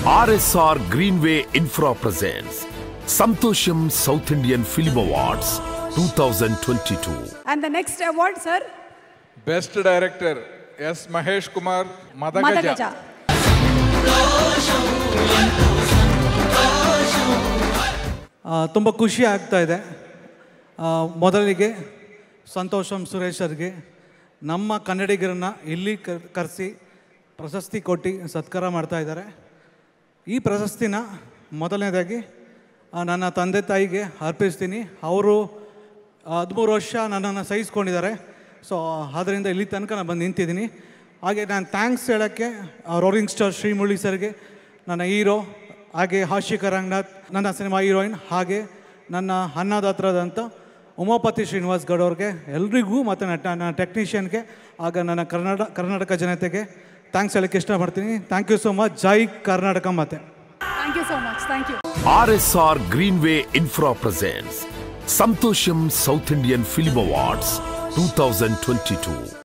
RSR Greenway Infra presents Santosham South Indian Film Awards 2022. And the next award, sir, best director S Mahesh Kumar Madagaja Madagaja. ತುಂಬ ಖುಷಿ ಆಗ್ತಾ ಇದೆ ಆ, ಮೊದಲಿಗೆ ಸಂತೋಷಂ ಸುರೇಶರ್ಗೆ ನಮ್ಮ ಕನ್ನಡಿಗರನ್ನ ಇಲ್ಲಿ ಕರ್- ಕರೆಸಿ ಪ್ರಶಸ್ತಿ ಕೊಟ್ಟು ಸತ್ಕಾರ ಮಾಡ್ತಾ ಇದ್ದಾರೆ ಈ ಪ್ರಶಸ್ತಿನ ಮೊದಲನೇದಾಗಿ ಆ, ನನ್ನ ತಂದೆ ತಾಯಿಗೆ ಅರ್ಪಿಸ್ತೀನಿ ಅವರು ಹದಿಮೂರು ವರ್ಷ ನನ್ನನ್ನು ಸಹಿಸ್ಕೊಂಡಿದ್ದಾರೆ ಸೊ ಆದ್ದರಿಂದ ಇಲ್ಲಿ ತನಕ ನಾನು ಬಂದು ನಿಂತಿದ್ದೀನಿ ಹಾಗೆ ನಾನು ಥ್ಯಾಂಕ್ಸ್ ಹೇಳೋಕ್ಕೆ ರೋರಿಂಗ್ ಸ್ಟಾರ್ ಶ್ರೀಮುರಳಿ ಸರ್ಗೆ ನನ್ನ ಹೀರೋ ಹಾಗೆ ಹಾಶಿಕ ರಂಗನಾಥ್ ನನ್ನ ಸಿನಿಮಾ ಹೀರೋಯಿನ್ ಹಾಗೆ ನನ್ನ ಅನ್ನದಾತ್ರದಂಥ ಉಮಾಪತಿ ಶ್ರೀನಿವಾಸ್ ಗೌಡ್ ಅವ್ರಿಗೆ ಎಲ್ರಿಗೂ ಮತ್ತು ನನ್ನ ಟೆಕ್ನಿಷಿಯನ್ಗೆ ಆಗ ನನ್ನ ಕರ್ನಾಟಕ ಕರ್ನಾಟಕ ಜನತೆಗೆ ಥ್ಯಾಂಕ್ಸ್ ಹೇಳೋಕ್ಕೆ ಇಷ್ಟಪಡ್ತೀನಿ ಥ್ಯಾಂಕ್ ಯು ಸೋ ಮಚ್ ಜೈ ಕರ್ನಾಟಕ ಮತ್ತೆ Thank you so much. Thank you. RSR Greenway Infra presents Santosham South Indian Film Awards 2022.